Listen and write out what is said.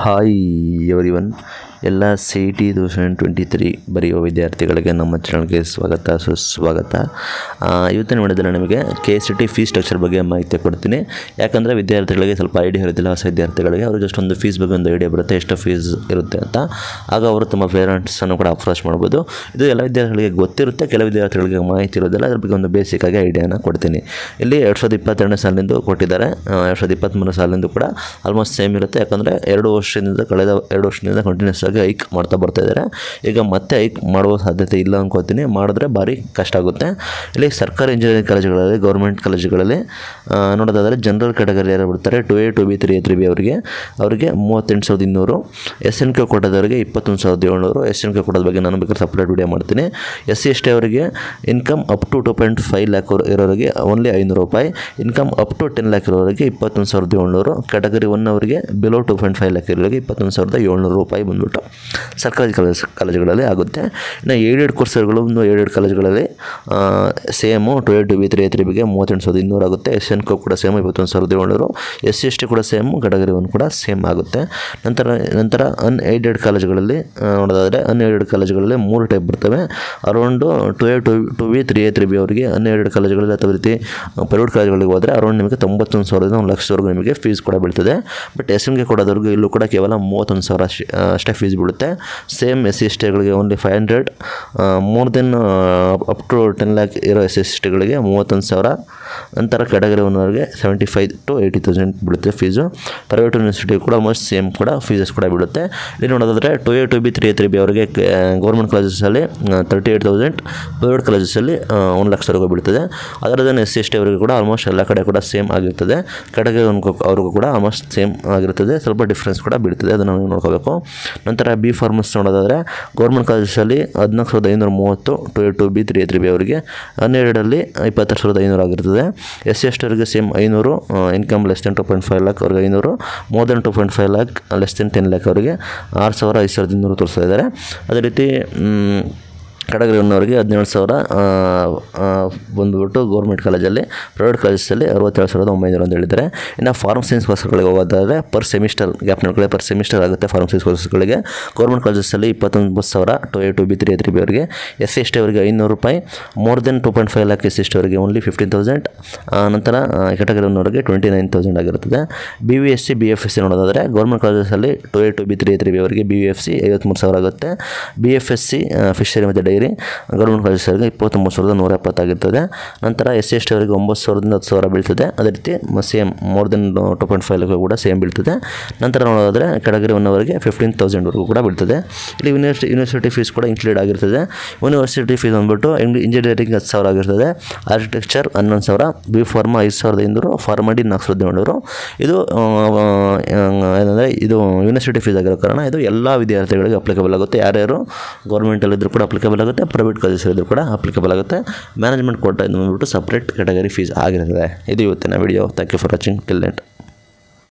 hi everyone ಎಲ್ಲ C T thousand twenty three ಬರೆಯುವ ವಿದ್ಯಾರ್ಥಿಗಳಿಗೆ ನಮ್ಮ ಚಾನಲ್ಗೆ ಸ್ವಾಗತ ಸುಸ್ವಾಗತ ಆ, ಇವತ್ತಿನ ವಿಡಿಯೋದಲ್ಲಿ ನಿಮಗೆ K C T fees structure ಬಗ್ಗೆ ಮಾಹಿತಿ ಕೊಡ್ತೀನಿ ಯಾಕಂದರೆ ವಿದ್ಯಾರ್ಥಿಗಳಿಗೆ ಸ್ವಲ್ಪ ಐಡಿಯಾ ಇರೋದಿಲ್ಲ ಹೊಸ ವಿದ್ಯಾರ್ಥಿಗಳಿಗೆ ಅವರು ಜಸ್ಟ್ ಒಂದು ಫೀಸ್ ಬಗ್ಗೆ ಒಂದು ಐಡಿಯಾ ಬರುತ್ತೆ ಎಷ್ಟು ಫೀಸ್ ಇರುತ್ತೆ ಅಂತ ಆಗ ಅವರು ತಮ್ಮ ಪೇರೆಂಟ್ಸನ್ನು ಕೂಡ ಅಪ್ರೋಚ್ ಮಾಡ್ಬೋದು ಇದು ಎಲ್ಲ ವಿದ್ಯಾರ್ಥಿಗಳಿಗೆ ಗೊತ್ತಿರುತ್ತೆ ಕೆಲವು ವಿದ್ಯಾರ್ಥಿಗಳಿಗೆ ಮಾಹಿತಿ ಇರೋದಿಲ್ಲ ಅದ್ರ ಬಗ್ಗೆ ಒಂದು ಬೇಸಿಕ್ ಆಗಿ ಐಡಿಯಾನ ಕೊಡ್ತೀನಿ ಇಲ್ಲಿ ಎರಡು ಸಾವಿರದ ಇಪ್ಪತ್ತೆರಡನೇ ಸಾಲಿಂದು ಕೊಟ್ಟಿದ್ದಾರೆ ಎರಡು ಸಾವಿರದ ಇಪ್ಪತ್ತ್ಮೂರನೇ ಸಾಲಿಂದು ಕೂಡ ಆಲ್ಮೋಸ್ಟ್ ಸೇಮ್ ಇರುತ್ತೆ ಯಾಕಂದರೆ ಎರಡು ವರ್ಷದಿಂದ ಕಳೆದ ಎರಡು ವರ್ಷದಿಂದ ಕಂಟಿನ್ಯೂಸ್ ಆಗಿ ಹೈಕ್ ಮಾಡ್ತಾ ಬರ್ತಾ ಇದ್ದಾರೆ ಈಗ ಮತ್ತೆ ಹೈಕ್ ಮಾಡುವ ಸಾಧ್ಯತೆ ಇಲ್ಲ ಅನ್ಕೋತೀನಿ ಮಾಡಿದ್ರೆ ಭಾರಿ ಕಷ್ಟ ಆಗುತ್ತೆ ಇಲ್ಲಿ ಸರ್ಕಾರಿ ಇಂಜಿನಿಯರಿಂಗ್ ಕಾಲೇಜುಗಳಲ್ಲಿ ಗೌರ್ಮೆಂಟ್ ಕಾಲೇಜುಗಳಲ್ಲಿ ಆ, ನೋಡೋದಾದರೆ ಜನರಲ್ ಕ್ಯಾಟಗರಿ ಯಾರು ಬಿಡ್ತಾರೆ two A two B three A three B ಅವರಿಗೆ ಅವರಿಗೆ ಮೂವತ್ತೆಂಟು ಸಾವಿರದ ಇನ್ನೂರು ಎಸ್ ಎನ್ ಕೆ ಕೋಟದವರಿಗೆ ಇಪ್ಪತ್ತೊಂದು ಸಾವಿರದ ಏಳ್ನೂರು ಎಸ್ ಎನ್ ಕೆ ಕೋಟದ ಬಗ್ಗೆ ನಾನು ಬೇಕಾದ್ರೆ ಸಪ್ರೇಟ್ ವಿಡಿಯೋ ಮಾಡ್ತೀನಿ ಎಸ್ ಸಿ ಎಸ್ ಟಿ ಅವರಿಗೆ income up to two point five lakh ಇರೋರಿಗೆ ಓನ್ಲಿ ಐನೂರು ರೂಪಾಯಿ income up to ten lakh ಇರೋರಿಗೆ ಇಪ್ಪತ್ತೊಂದು ಸಾವಿರದ ಏಳ್ನೂರು ಕ್ಯಾಟಗರಿ ಒನ್ ಅವರಿಗೆ below two point five lakh ಇರೋರಿಗೆ ಇಪ್ಪತ್ತೊಂದು ಸಾವಿರದ ಏಳ್ನೂರು ರೂಪಾಯಿ ಬಂದ್ಬಿಟ್ಟು ಸರ್ಕಾರಿ ಕಾಲೇಜ್ ಕಾಲೇಜುಗಳಲ್ಲಿ ಆಗುತ್ತೆ ಇನ್ನು ಏಡೆಡ್ ಕೋರ್ಸ್ಗಳು ಒಂದು ಏಡೆಡ್ ಕಾಲೇಜುಗಳಲ್ಲಿ same two eight two B three three ಬಿಗೆ ಮೂವತ್ತೆಂಟು ಸಾವಿರದ ಇನ್ನೂರು ಆಗುತ್ತೆ ಎಸ್ ಎನ್ ಕೋ ಕೂಡ ಸೇಮ್ ಇಪ್ಪತ್ತೊಂದು ಸಾವಿರದ ಏಳ್ನೂರು ಎಸ್ ಸಿ ಎಸ್ ಟಿ ಕೂಡ ಸೇಮ್ ಕ್ಯಾಟಗರಿ ಒನ್ ಕೂಡ ಸೇಮ್ ಆಗುತ್ತೆ ನಂತರ ನಂತರ ಅನ್ಏಡೆಡ್ ಕಾಲೇಜುಗಳಲ್ಲಿ ಆ, ನೋಡೋದಾದರೆ ಅನ್ಏಡೆಡ್ ಕಾಲೇಜುಗಳಲ್ಲಿ ಮೂರು ಟೈಪ್ ಬರ್ತವೆ around two A two two B three A three B ಅವರಿಗೆ ಅನ್ಏಡೆಡ್ ಕಾಲೇಜುಗಳಲ್ಲಿ ಅಥವಾ ರೀತಿ ಪ್ರೈವೇಟ್ ಕಾಲೇಜುಗಳಿಗೆ ಹೋದರೆ ಅರೌಂಡ್ ನಿಮಗೆ ತೊಂಬತ್ತೊಂದು ಸಾವಿರದಿಂದ ಒಂದು ಲಕ್ಷದವರೆಗೂ ನಿಮಗೆ ಫೀಸ್ ಕೂಡ ಬೀಳ್ತದೆ ಬಟ್ ಎಸ್ ಎಮ್ಗೆ ಕೊಡೋದವ್ರಿಗೆ ಇಲ್ಲೂ ಕೂಡ ಕೇವಲ ಮೂವತ್ತೊಂದು ಸಾವಿರ ಅಷ್ಟೇ ಅಷ್ಟೇ ಫೀಸ್ ಬೀಳುತ್ತೆ ಸೇಮ್ ಎಸ್ ಸಿ ಎಸ್ ಟಿಗಳಿಗೆ only five hundred more than up to ten lakh ಇರೋ ಎಸ್ ಎಸ್ ಟಿಗಳಿಗೆ ಮೂವತ್ತೊಂದು ಸಾವಿರ ನಂತರ ಕ್ಯಾಟಗರಿ ಒನ್ನವರಿಗೆ seventy five to eighty thousand ಬೀಳುತ್ತೆ ಫೀಸು ಪ್ರೈವೇಟ್ ಯೂನಿವರ್ಸಿಟಿ ಕೂಡ ಆಲ್ಮೋಸ್ಟ್ ಸೇಮ್ ಕೂಡ ಫೀಸಸ್ ಕೂಡ ಬೀಳುತ್ತೆ ಇಲ್ಲಿ ನೋಡೋದಾದರೆ two A two B three A three B ಅವರಿಗೆ ಗೌರ್ಮೆಂಟ್ ಕಾಲೇಜಸಲ್ಲಿ ತರ್ಟಿ ಏಯ್ಟ್ ತೌಸಂಡ್ ಪ್ರೈವೇಟ್ ಕಾಲೇಜಸಲ್ಲಿ ಒಂದು ಲಕ್ಷವರೆಗೂ ಬೀಳ್ತದೆ ಅದರದೇ ಎಸ್ ಸಿ ಎಸ್ ಟಿ ಅವರಿಗೆ ಕೂಡ ಆಲ್ಮೋಸ್ಟ್ ಎಲ್ಲ ಕಡೆ ಕೂಡ ಸೇಮ್ ಆಗಿರ್ತದೆ ಕ್ಯಾಟಗರಿ ಒನ್ ಅವ್ರಿಗೂ ಕೂಡ ಆಲ್ಮೋಸ್ಟ್ ಸೇಮ್ ಆಗಿರ್ತದೆ ಸ್ವಲ್ಪ ಡಿಫ್ರೆನ್ಸ್ ಕೂಡ ಬೀಳ್ತದೆ ಅದನ್ನು ನಾವು ನೋಡ್ಕೋಬೇಕು ನಂತರ ಬಿ ಫಾರ್ಮಸ್ ನೋಡೋದಾದರೆ ಗೌರ್ಮೆಂಟ್ ಕಾಲೇಜಲ್ಲಿ ಹದಿನಾಲ್ಕು ಸಾವಿರದ ಐನೂರ ಮೂವತ್ತು two A two B three A three B ಅವರಿಗೆ ಹನ್ನೆರಡರಲ್ಲಿ ಇಪ್ಪತ್ತಾರು ಸಾವಿರದ ಐನೂರು ಆಗಿರ್ತದೆ ಎಸ್ ಸಿ ಎಸ್ ಟಿ ಅವರಿಗೆ ಸೇಮ್ ಐನೂರು income less than two point five lakh ಅವ್ರಿಗೆ ಐನೂರು more than two point five lakh less than ten lakh ಅವರಿಗೆ ಆರು ಸಾವಿರ ಐದು ಸಾವಿರದ ಇನ್ನೂರು ತೋರಿಸ್ತಾ ಇದ್ದಾರೆ ಅದೇ ರೀತಿ ಮ್, ಕ್ಯಾಟಗರಿ ಒನ್ನವರಿಗೆ ಹದಿನೇಳು ಸಾವಿರ ಆ, ಆ, ಬಂದುಬಿಟ್ಟು ಗೌರ್ಮೆಂಟ್ ಕಾಲೇಜಲ್ಲಿ ಪ್ರೈವೇಟ್ ಕಾಲೇಜಲ್ಲಿ ಅರವತ್ತೇಳು ಸಾವಿರದ ಒಂಬೈನೂರು ಅಂತ ಹೇಳಿದ್ದಾರೆ ಇನ್ನು ಫಾರ್ಮ್ ಸೈನ್ಸ್ ಕೋರ್ಸ್ಗಳಿಗೆ ಹೋಗೋದಾದರೆ ಪರ್ ಸೆಮಿಸ್ಟರ್ ಗ್ಯಾಪ್ ನೋಡ್ಕೊಳ್ಳಿ ಪರ್ ಸೆಮಿಸ್ಟರ್ ಆಗುತ್ತೆ ಫಾರ್ಮ್ ಸೈನ್ಸ್ ಕೋರ್ಸ್ಗಳಿಗೆ ಗೌರ್ಮೆಂಟ್ ಕಾಲೇಜಲ್ಲಿ ಇಪ್ಪತ್ತೊಂಬತ್ತು ಸಾವಿರ two A two B three three B ಅವರಿಗೆ ಎಸ್ ಸಿ ಎಸ್ ಟಿ ಅವರಿಗೆ ಐನೂರು ರೂಪಾಯಿ more than two point five lakh S C S T ಅವರಿಗೆ ಓನ್ಲಿ ಫಿಫ್ಟೀನ್ ತೌಸಂಡ್ ನಂತರ ಕ್ಯಾಟಗರಿ ಒನ್ನವರಿಗೆ ಟ್ವೆಂಟಿ ನೈನ್ ತೌಸಂಡ್ ಆಗಿರುತ್ತದೆ B V S C B F S C ನೋಡೋದಾದರೆ government ಕಾಲೇಜಲ್ಲಿ two A two B three three B ಅವರಿಗೆ B V F C ಐವತ್ತ್ಮೂರು ಸಾವಿರ ಆಗುತ್ತೆ B F S C fishery ಮತ್ತು ಡೈರಿ ಗೌರ್ಮೆಂಟ್ ಕಾಲೇಜಲ್ಲಿ ಇಪ್ಪತ್ತೊಂಬತ್ತು ಸಾವಿರದ ನೂರ ಎಪ್ಪತ್ತಾಗಿರ್ತದೆ ನಂತರ ಎಸ್ ಸಿ ಎಸ್ ಟಿ ಅವರಿಗೆ ಒಂಬತ್ತು ಸಾವಿರದಿಂದ ಹತ್ತು ಸಾವಿರ ಬೀಳ್ತದೆ ಅದೇ ರೀತಿ same more than two point five lakh ಕೂಡ ಸೇಮ್ ಬೀಳ್ತದೆ ನಂತರ ನೋಡೋದಾದರೆ ಕ್ಯಾಟಗರಿ ಒನ್ನವರಿಗೆ ಫಿಫ್ಟೀನ್ ತೌಸಂಡ್ವರೆಗೂ ಕೂಡ ಬೀಳ್ತದೆ ಇಲ್ಲಿ ಯೂನಿವರ್ಸಿಟಿ ಯೂನಿವರ್ಸಿಟಿ ಫೀಸ್ ಕೂಡ ಇನ್ಕ್ಲೂಡ್ ಆಗಿರ್ತದೆ ಯೂನಿವರ್ಸಿಟಿ ಫೀಸ್ ಬಂದ್ಬಿಟ್ಟು ಇಂಜಿನಿಯರಿಂಗ್ ಹತ್ತು ಸಾವಿರ ಆಗಿರ್ತದೆ ಆರ್ಕಿಟೆಕ್ಚರ್ ಹನ್ನೊಂದು ಸಾವಿರ ಬಿ ಫಾರ್ಮಾ ಐದು ಸಾವಿರದ ಐನೂರು ಫಾರ್ಮಡಿ ನಾಲ್ಕು ಸಾವಿರದ ಏಳ್ನೂರು ಇದು ಆ, ಆ, ಏನಂದರೆ ಇದು ಯೂನಿವರ್ಸಿಟಿ ಫೀಸ್ ಆಗಿರೋ ಕಾರಣ ಇದು ಎಲ್ಲ ವಿದ್ಯಾರ್ಥಿಗಳಿಗೆ ಅಪ್ಲಿಕಬಲ್ ಆಗುತ್ತೆ ಯಾರ್ಯಾರು ಗೌರ್ಮೆಂಟಲ್ಲಿದ್ದರೂ ಕೂಡ ಅಪ್ಲಿಕಬಲ್ ಆಗುತ್ತೆ ಪ್ರೈವೇಟ್ ಕಾಲೇಜಲ್ಲಿದ್ದರೂ ಕೂಡ ಅಪ್ಲಿಕಬಲ್ ಆಗುತ್ತೆ ಮ್ಯಾನೇಜ್ಮೆಂಟ್ ಕೋಟ ಬಂದ್ಬಿಟ್ಟು ಸಪ್ರೇಟ್ ಕ್ಯಾಟಗರಿ ಫೀಸ್ ಆಗಿರ್ತದೆ ಇದು ಇವತ್ತಿನ video thank you for watching ಟಿಲ್ ನೆಟ್